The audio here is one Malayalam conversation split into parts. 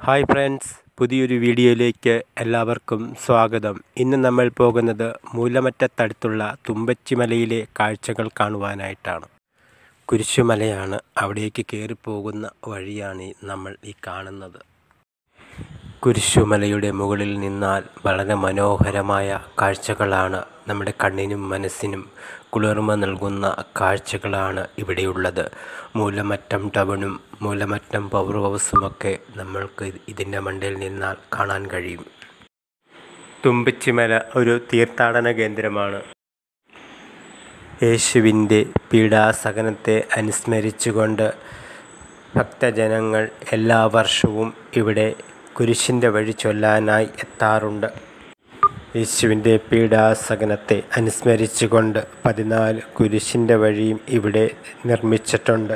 ഹായ് ഫ്രണ്ട്സ് പുതിയൊരു വീഡിയോയിലേക്ക് എല്ലാവർക്കും സ്വാഗതം ഇന്ന് നമ്മൾ പോകുന്നത് മൂലമറ്റത്തടുത്തുള്ള തുമ്പച്ചിമലയിലെ കാഴ്ചകൾ കാണുവാനായിട്ടാണ് കുരിശുമലയാണ് അവിടേക്ക് കയറിപ്പോകുന്ന വഴിയാണ് ഈ നമ്മൾ ഈ കാണുന്നത് കുരിശുമലയുടെ മുകളിൽ നിന്നാൽ വളരെ മനോഹരമായ കാഴ്ചകളാണ് നമ്മുടെ കണ്ണിനും മനസ്സിനും കുളിർമ നൽകുന്ന കാഴ്ചകളാണ് ഇവിടെയുള്ളത് മൂലമറ്റം ടൗണും മൂലമറ്റം പവർ ഹൗസുമൊക്കെ നമ്മൾക്ക് ഇതിൻ്റെ മണ്ടയിൽ നിന്നാൽ കാണാൻ കഴിയും തുമ്പച്ചിമല ഒരു തീർത്ഥാടന കേന്ദ്രമാണ് യേശുവിൻ്റെ പീഡാസഹനത്തെ അനുസ്മരിച്ചുകൊണ്ട് ഭക്തജനങ്ങൾ എല്ലാ വർഷവും ഇവിടെ കുരിശിൻ്റെ വഴി ചൊല്ലാനായി എത്താറുണ്ട് യേശുവിൻ്റെ പീഡാസഹനത്തെ അനുസ്മരിച്ചുകൊണ്ട് പതിനാല് കുരിശിൻ്റെ വഴിയും ഇവിടെ നിർമ്മിച്ചിട്ടുണ്ട്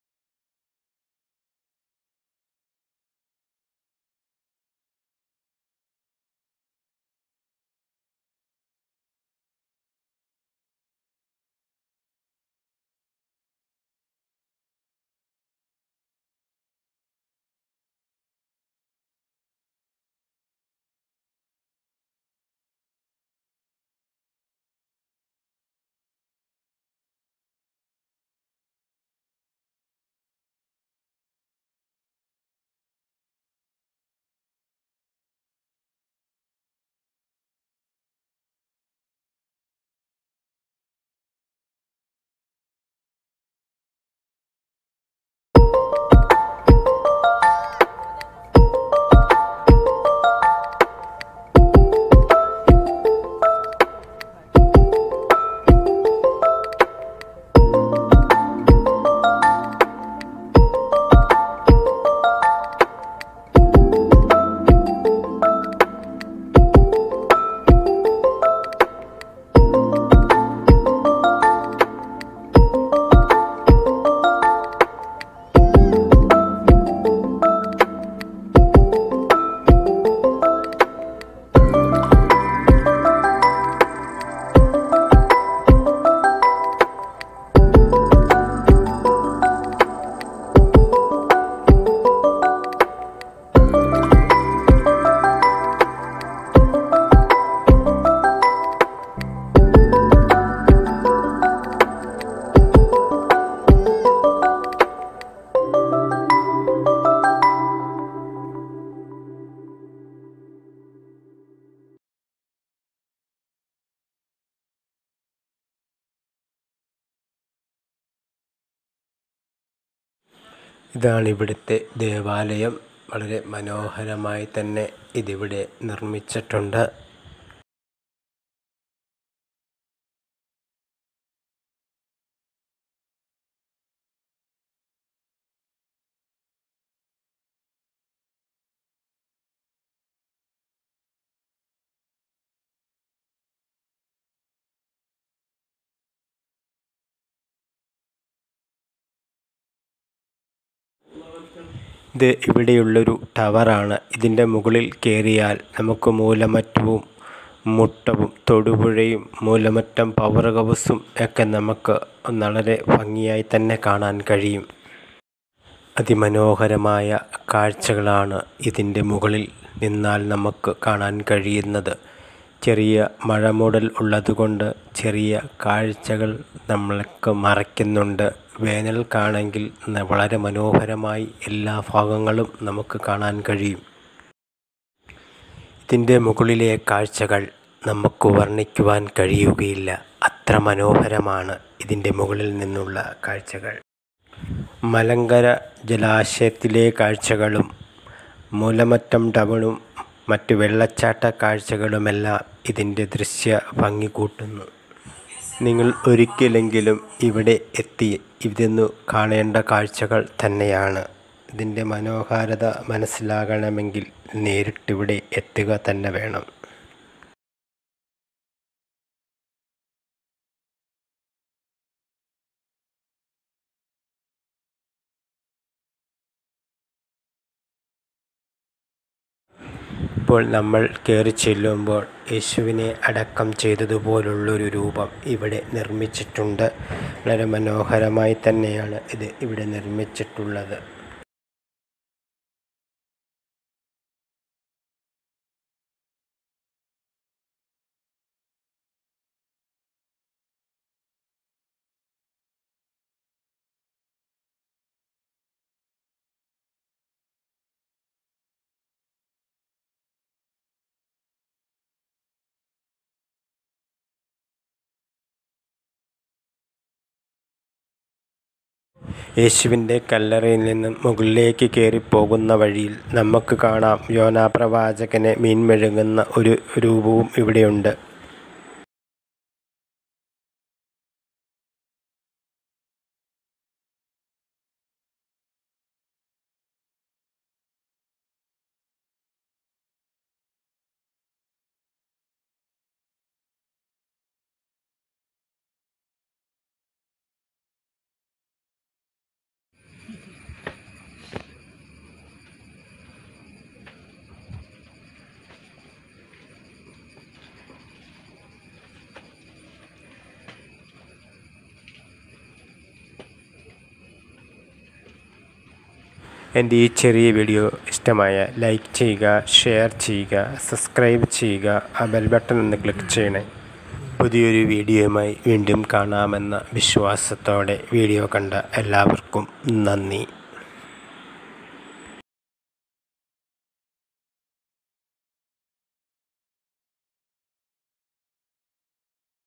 ഇതാണ് ഇവിടുത്തെ ദേവാലയം വളരെ മനോഹരമായി തന്നെ ഇതിവിടെ നിർമ്മിച്ചിട്ടുണ്ട് ഇത് ഇവിടെയുള്ളൊരു ടവറാണ് ഇതിൻ്റെ മുകളിൽ കയറിയാൽ നമുക്ക് മൂലമറ്റവും മുട്ടവും തൊടുപുഴയും മൂലമറ്റം പവർ ഹൗസും ഒക്കെ നമുക്ക് വളരെ ഭംഗിയായി തന്നെ കാണാൻ കഴിയും അതിമനോഹരമായ കാഴ്ചകളാണ് ഇതിൻ്റെ മുകളിൽ നിന്നാൽ നമുക്ക് കാണാൻ കഴിയുന്നത് ചെറിയ മഴമൂടൽ ഉള്ളതുകൊണ്ട് ചെറിയ കാഴ്ചകൾ നമ്മൾക്ക് മറയ്ക്കുന്നുണ്ട് വേനൽക്കാണെങ്കിൽ വളരെ മനോഹരമായി എല്ലാ ഭാഗങ്ങളും നമുക്ക് കാണാൻ കഴിയും ഇതിൻ്റെ മുകളിലെ കാഴ്ചകൾ നമുക്ക് വർണ്ണിക്കുവാൻ കഴിയുകയില്ല അത്ര മനോഹരമാണ് ഇതിൻ്റെ മുകളിൽ നിന്നുള്ള കാഴ്ചകൾ മലങ്കര ജലാശയത്തിലെ കാഴ്ചകളും മൂലമറ്റം ടൗണും മറ്റ് വെള്ളച്ചാട്ട കാഴ്ചകളുമെല്ലാം ഇതിൻ്റെ ദൃശ്യ ഭംഗി കൂട്ടുന്നു നിങ്ങൾ ഒരിക്കലെങ്കിലും ഇവിടെ എത്തി ഇതൊന്നു കാണേണ്ട കാഴ്ചകൾ തന്നെയാണ് ഇതിൻ്റെ മനോഹാരിത മനസ്സിലാകണമെങ്കിൽ നേരിട്ടിവിടെ എത്തുക തന്നെ വേണം ഇപ്പോൾ നമ്മൾ കയറി ചെല്ലുമ്പോൾ യേശുവിനെ അടക്കം ചെയ്തതുപോലുള്ളൊരു രൂപം ഇവിടെ നിർമ്മിച്ചിട്ടുണ്ട് വളരെ മനോഹരമായി തന്നെയാണ് ഇത് ഇവിടെ നിർമ്മിച്ചിട്ടുള്ളത് യേശുവിൻ്റെ കല്ലറയിൽ നിന്നും മുകളിലേക്ക് കയറിപ്പോകുന്ന വഴിയിൽ നമുക്ക് കാണാം യോനാ പ്രവാചകനെ മീൻ മെഴുകുന്ന ഒരു രൂപവും ഇവിടെയുണ്ട് എൻ്റെ ഈ ചെറിയ വീഡിയോ ഇഷ്ടമായ ലൈക്ക് ചെയ്യുക ഷെയർ ചെയ്യുക സബ്സ്ക്രൈബ് ചെയ്യുക ആ ബെൽ ബട്ടൺ ഒന്ന് ക്ലിക്ക് ചെയ്യണേ പുതിയൊരു വീഡിയോയുമായി വീണ്ടും കാണാമെന്ന വിശ്വാസത്തോടെ വീഡിയോ കണ്ട എല്ലാവർക്കും നന്ദി